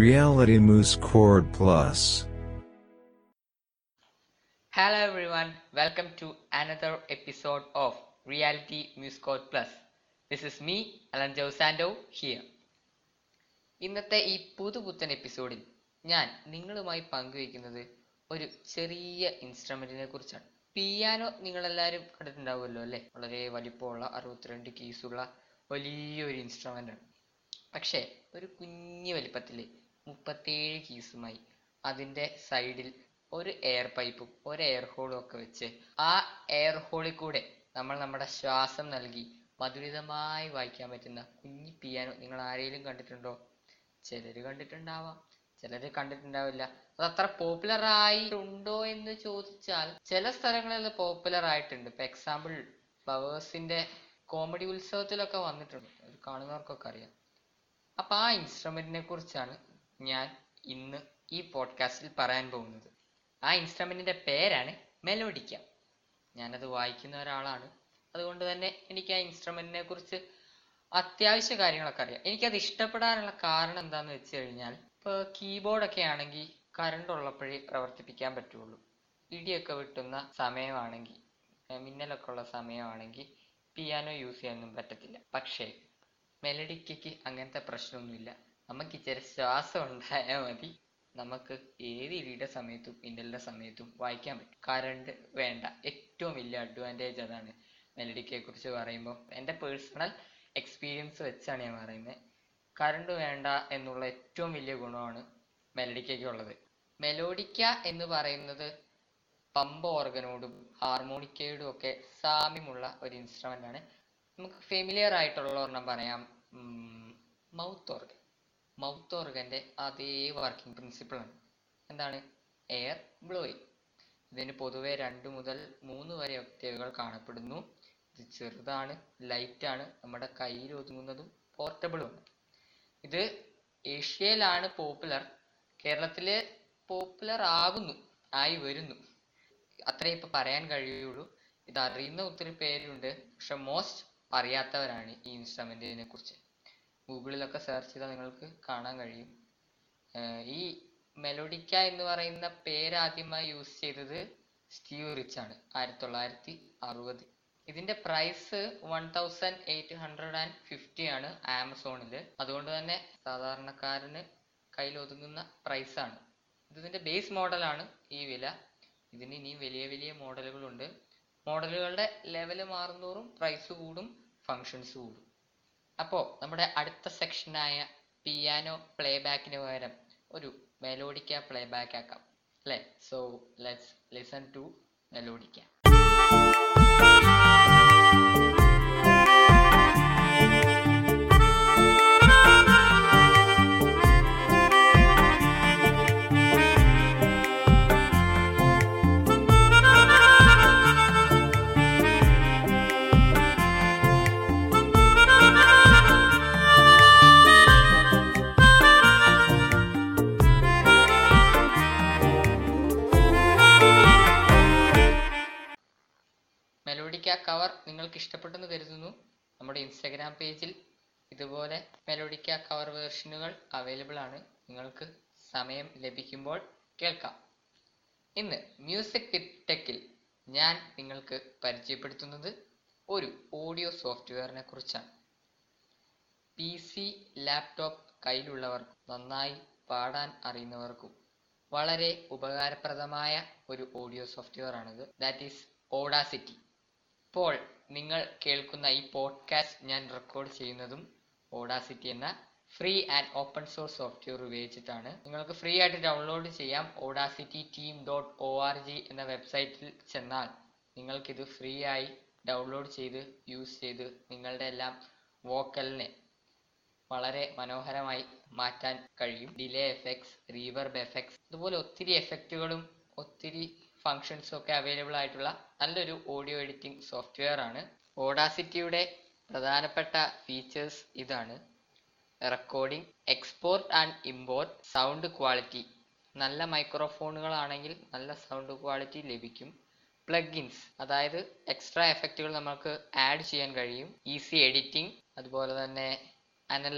Reality Moose Chord Plus. Hello everyone, welcome to another episode of Reality Muscode Plus. This is me, Alan Josando, here. ഇന്നത്തെ ഈ പുതുപുത്തൻ എപ്പിസോഡിൽ ഞാൻ നിങ്ങളുമായി പങ്കുവയ്ക്കുന്നത് ഒരു ചെറിയ ഇൻസ്ട്രുമെന്റിനെ കുറിച്ചാണ് പിയാനോ നിങ്ങളെല്ലാവരും കണ്ടിട്ടുണ്ടാവുമല്ലോ അല്ലേ വളരെ വലിപ്പമുള്ള അറുപത്തിരണ്ട് കീസുള്ള വലിയൊരു ഇൻസ്ട്രുമെന്റ് ആണ് പക്ഷേ ഒരു കുഞ്ഞു വലിപ്പത്തില് മുപ്പത്തേഴ് കീസുമായി അതിൻ്റെ സൈഡിൽ ഒരു എയർ പൈപ്പും ഒരു എയർ ഹോളും ഒക്കെ വെച്ച് ആ എയർ ഹോളിൽ കൂടെ നമ്മൾ നമ്മുടെ ശ്വാസം നൽകി മധുരിതമായി വായിക്കാൻ പറ്റുന്ന കുഞ്ഞി പിയാനോ നിങ്ങൾ ആരെങ്കിലും കണ്ടിട്ടുണ്ടോ ചിലര് കണ്ടിട്ടുണ്ടാവാം ചിലര് കണ്ടിട്ടുണ്ടാവില്ല അത് അത്ര പോപ്പുലർ ആയിട്ടുണ്ടോ എന്ന് ചോദിച്ചാൽ ചില സ്ഥലങ്ങളിൽ പോപ്പുലർ ആയിട്ടുണ്ട് ഇപ്പൊ എക്സാമ്പിൾ ഫ്ലവേഴ്സിന്റെ കോമഡി ഉത്സവത്തിലൊക്കെ വന്നിട്ടുണ്ട് അത് കാണുന്നവർക്കൊക്കെ അറിയാം അപ്പൊ ആ ഇൻസ്ട്രുമെന്റിനെ കുറിച്ചാണ് ഞാൻ ഇന്ന് ഈ പോഡ്കാസ്റ്റിൽ പറയാൻ പോകുന്നത് ആ ഇൻസ്ട്രുമെന്റിന്റെ പേരാണ് മെലോഡിക്ക ഞാനത് വായിക്കുന്ന ഒരാളാണ് അതുകൊണ്ട് തന്നെ എനിക്ക് ആ ഇൻസ്ട്രുമെന്റിനെ കുറിച്ച് അത്യാവശ്യ കാര്യങ്ങളൊക്കെ അറിയാം എനിക്കത് ഇഷ്ടപ്പെടാനുള്ള കാരണം എന്താന്ന് വെച്ച് കഴിഞ്ഞാൽ ഇപ്പൊ കീബോർഡ് ഒക്കെ ആണെങ്കിൽ കറണ്ട് ഉള്ളപ്പോഴേ പ്രവർത്തിപ്പിക്കാൻ പറ്റുള്ളൂ ഇടിയൊക്കെ വെട്ടുന്ന സമയമാണെങ്കിൽ ഏർ മിന്നലൊക്കെ ഉള്ള സമയമാണെങ്കിൽ പിയാനോ യൂസ് ചെയ്യാനൊന്നും പറ്റത്തില്ല പക്ഷേ മെലഡിക്കയ്ക്ക് അങ്ങനത്തെ പ്രശ്നമൊന്നുമില്ല നമുക്ക് ഇച്ചിരി ശ്വാസം ഉണ്ടായാൽ മതി നമുക്ക് ഏത് ഇടിയുടെ സമയത്തും മിന്നലിന്റെ സമയത്തും വായിക്കാൻ പറ്റും കറണ്ട് വേണ്ട ഏറ്റവും വലിയ അഡ്വാൻറ്റേജ് അതാണ് മെലഡിക്കയെ കുറിച്ച് പറയുമ്പോൾ എൻ്റെ പേഴ്സണൽ എക്സ്പീരിയൻസ് വെച്ചാണ് ഞാൻ പറയുന്നത് കറണ്ട് വേണ്ട എന്നുള്ള ഏറ്റവും വലിയ ഗുണമാണ് മെലഡിക്കയ്ക്ക് ഉള്ളത് മെലോഡിക്ക എന്ന് പറയുന്നത് പമ്പ് ഓർഗനോടും ഹാർമോണിക്കയോടും ഒക്കെ സാമ്യമുള്ള ഒരു ഇൻസ്ട്രുമെന്റ് ആണ് നമുക്ക് ഫെമിലിയർ ആയിട്ടുള്ള ഒരെണ്ണം പറയാം മൗത്ത് ഓർഗൻ മൗത്ത് ഓർഗന്റെ അതേ വർക്കിംഗ് പ്രിൻസിപ്പിൾ ആണ് എന്താണ് എയർ ബ്ലോയിങ് ഇതിന് പൊതുവെ രണ്ട് മുതൽ മൂന്ന് വരെ ഒക്ടേവുകൾ കാണപ്പെടുന്നു ഇത് ചെറുതാണ് ലൈറ്റ് ആണ് നമ്മുടെ കയ്യിൽ ഒതുങ്ങുന്നതും പോർട്ടബിളും ആണ് ഇത് ഏഷ്യയിലാണ് പോപ്പുലർ കേരളത്തില് പോപ്പുലർ ആകുന്നു ആയി വരുന്നു അത്രേ ഇപ്പൊ പറയാൻ കഴിയുള്ളൂ ഇത് അറിയുന്ന ഒത്തിരി പേരുണ്ട് പക്ഷെ മോസ്റ്റ് അറിയാത്തവരാണ് ഈ ഇൻസ്ട്രുമെന്റിനെ കുറിച്ച് ഗൂഗിളിലൊക്കെ സെർച്ച് ചെയ്താൽ നിങ്ങൾക്ക് കാണാൻ കഴിയും ഏർ ഈ മെലോഡിക്ക എന്ന് പറയുന്ന പേര് ആദ്യമായി യൂസ് ചെയ്തത് സ്റ്റീവ് റിച്ച് ആണ് ആയിരത്തി തൊള്ളായിരത്തി അറുപത് ഇതിന്റെ price one thousand eight hundred and fifty ആണ് ആമസോണിൽ അതുകൊണ്ട് തന്നെ സാധാരണക്കാരന് കയ്യിൽ ഒതുങ്ങുന്ന പ്രൈസ് ആണ് ഇത് ഇതിന്റെ ബേസ് മോഡലാണ് ഈ വില ഇതിന് ഇനിയും വലിയ വലിയ മോഡലുകളുണ്ട് മോഡലുകളുടെ ലെവല് മാറുന്തോറും പ്രൈസ് കൂടും ഫങ്ഷൻസ് കൂടും അപ്പോ നമ്മുടെ അടുത്ത സെക്ഷനായ പിയാനോ പ്ലേ ബാക്കിന് പകരം ഒരു മെലോഡിക്ക പ്ലേ ബാക്ക് ആക്കാം അല്ലേ so let's listen to melodica melodica cover നിങ്ങൾക്ക് ഇഷ്ടപ്പെട്ടെന്ന് കരുതുന്നു നമ്മുടെ ഇൻസ്റ്റാഗ്രാം പേജിൽ ഇതുപോലെ മെലോഡിക്ക കവർ വേർഷനുകൾ അവൈലബിൾ ആണ് നിങ്ങൾക്ക് സമയം ലഭിക്കുമ്പോൾ കേൾക്കാം ഇന്ന് മ്യൂസിക് വിത്ത് ടെക്കിൽ ഞാൻ നിങ്ങൾക്ക് പരിചയപ്പെടുത്തുന്നത് ഒരു ഓഡിയോ സോഫ്റ്റ്വെയറിനെ കുറിച്ചാണ് പി സി ലാപ്ടോപ്പ് കയ്യിലുള്ളവർക്കും നന്നായി പാടാൻ അറിയുന്നവർക്കും വളരെ ഉപകാരപ്രദമായ ഒരു ഓഡിയോ സോഫ്റ്റ്വെയർ ആണിത് ദാറ്റ് ഈസ് ഓഡാസിറ്റി ഇപ്പോൾ നിങ്ങൾ കേൾക്കുന്ന ഈ പോഡ്കാസ്റ്റ് ഞാൻ റെക്കോർഡ് ചെയ്യുന്നതും ഓഡാസിറ്റി എന്ന free and open source software ഉപയോഗിച്ചിട്ടാണ് നിങ്ങൾക്ക് ഫ്രീ ആയിട്ട് ഡൗൺലോഡ് ചെയ്യാം Audacity team dot O R G എന്ന വെബ്സൈറ്റിൽ ചെന്നാൽ നിങ്ങൾക്കിത് ഫ്രീ ആയി ഡൗൺലോഡ് ചെയ്ത് യൂസ് ചെയ്ത് നിങ്ങളുടെ എല്ലാം വോക്കലിനെ വളരെ മനോഹരമായി മാറ്റാൻ കഴിയും ഡിലേ എഫക്ട്സ് റീവർബ് എഫക്ട്സ് അതുപോലെ ഒത്തിരി എഫക്റ്റുകളും ഒത്തിരി ഫങ്ഷൻസും ഒക്കെ അവൈലബിൾ ആയിട്ടുള്ള നല്ലൊരു ഓഡിയോ എഡിറ്റിംഗ് സോഫ്റ്റ്വെയർ ആണ് ഓഡാസിറ്റിയുടെ പ്രധാനപ്പെട്ട ഫീച്ചേഴ്സ് ഇതാണ് recording export and import sound quality നല്ല മൈക്രോഫോണുകളാണെങ്കിൽ നല്ല സൗണ്ട് ക്വാളിറ്റി ലഭിക്കും പ്ലഗിൻസ് അതായത് എക്സ്ട്രാ എഫക്റ്റുകൾ നമുക്ക് ആഡ് ചെയ്യാൻ കഴിയും ഈസി എഡിറ്റിംഗ് അതുപോലെ തന്നെ അനലൈസ്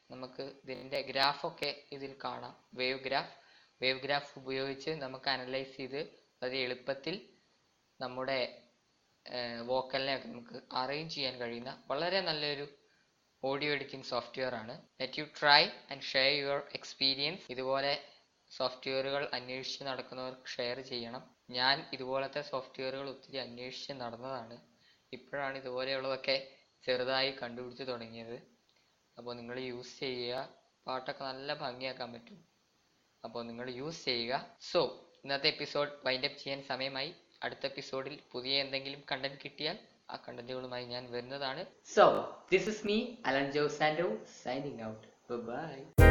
നമുക്ക് ഇതിൻ്റെ ഗ്രാഫൊക്കെ ഇതിൽ കാണാം വേവ് ഗ്രാഫ് വേവ് ഗ്രാഫ് ഉപയോഗിച്ച് നമുക്ക് അനലൈസ് ചെയ്ത് വളരെ എളുപ്പത്തിൽ നമ്മുടെ വോക്കലിനെ ഒക്കെ നമുക്ക് അറേഞ്ച് ചെയ്യാൻ കഴിയുന്ന വളരെ നല്ലൊരു ഓഡിയോ എഡിറ്റിംഗ് സോഫ്റ്റ്വെയർ ആണ് let you try and share your experience ഇതുപോലെ സോഫ്റ്റ്വെയറുകൾ അന്വേഷിച്ച് നടക്കുന്നവർക്ക് ഷെയർ ചെയ്യണം ഞാൻ ഇതുപോലത്തെ സോഫ്റ്റ്വെയറുകൾ ഒത്തിരി അന്വേഷിച്ച് നടന്നതാണ് ഇപ്പോഴാണ് ഇതുപോലെയുള്ളതൊക്കെ ചെറുതായി കണ്ടുപിടിച്ച് തുടങ്ങിയത് അപ്പോൾ നിങ്ങൾ യൂസ് ചെയ്യുക പാട്ടൊക്കെ നല്ല ഭംഗിയാക്കാൻ പറ്റും അപ്പോൾ നിങ്ങൾ യൂസ് ചെയ്യുക സോ ഇന്നത്തെ എപ്പിസോഡ് വൈൻഡ് അപ്പ് ചെയ്യാൻ സമയമായി അടുത്ത എപ്പിസോഡിൽ പുതിയ എന്തെങ്കിലും കണ്ടന്റ് കിട്ടിയാൽ ആ കണ്ടന്റുകളുമായി ഞാൻ വരുന്നതാണ് so this is me Alan ജോസാൻഡോ സൈനിങ് ഔട്ട് ബൈ